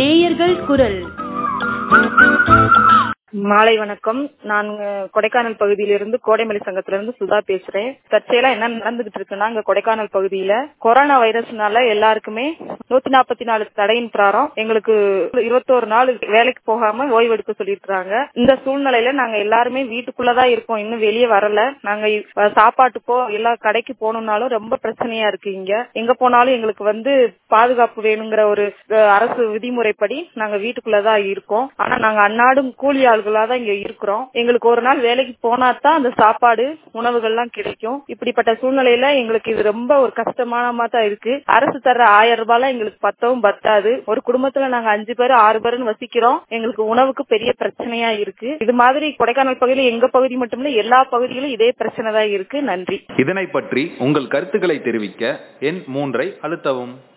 நேயர்கள் குரல் மாலை வணக்கம் நான் அஹ், கொடைக்கானல் பகுதியிலிருந்து கோடைமலை சங்கத்திலிருந்து சுதா பேசுறேன் தற்செயலா என்ன நடந்துகிட்டு இருக்குன்னா இங்க கொடைக்கானல் பகுதியில கொரோனா வைரஸ்னால எல்லாருக்குமே நூத்தி நாற்பத்தி நாலு தடையின் பிராரம் எங்களுக்கு இருபத்தோரு நாள் வேலைக்கு போகாம ஓய்வு எடுக்க சொல்லியிருக்காங்க இந்த சூழ்நிலையில நாங்க எல்லாருமே வீட்டுக்குள்ளதான் இருக்கோம் இன்னும் வெளியே வரல நாங்க அஹ், சாப்பாட்டுக்கோ எல்லா கடைக்கு போகணும்னாலும் ரொம்ப பிரச்சனையா இருக்கு இங்க எங்க போனாலும் எங்களுக்கு வந்து பாதுகாப்பு வேணுங்கிற ஒரு அஹ், அரசு விதிமுறைப்படி நாங்க வீட்டுக்குள்ளதான் இருக்கோம் ஆனா நாங்க அன்னாடும் கூலி ஆள்களா தான் இங்க இருக்கிறோம் எங்களுக்கு ஒரு நாள் வேலைக்கு போனா தான் அந்த சாப்பாடு உணவுகள்லாம் கிடைக்கும் இப்படிப்பட்ட சூழ்நிலையில எங்களுக்கு இது ரொம்ப ஒரு கஷ்டமான தான் இருக்கு அரசு தர்ற ஆயிரம் ரூபாய்லாம் எங்களுக்கு பத்தவும் பத்தாது ஒரு குடும்பத்துல நாங்க அஞ்சு பேர் ஆறு பேருன்னு வசிக்கிறோம் எங்களுக்கு உணவுக்கு பெரிய பிரச்சனையா இருக்கு இது மாதிரி கொடைக்கானல் பகுதியில எங்க பகுதி மட்டும் இல்ல எல்லா பகுதியிலும் இதே பிரச்சனை தான் இருக்கு நன்றி இதனை பற்றி உங்கள் கருத்துக்களை தெரிவிக்க எண் மூன்றை அழுத்தவும்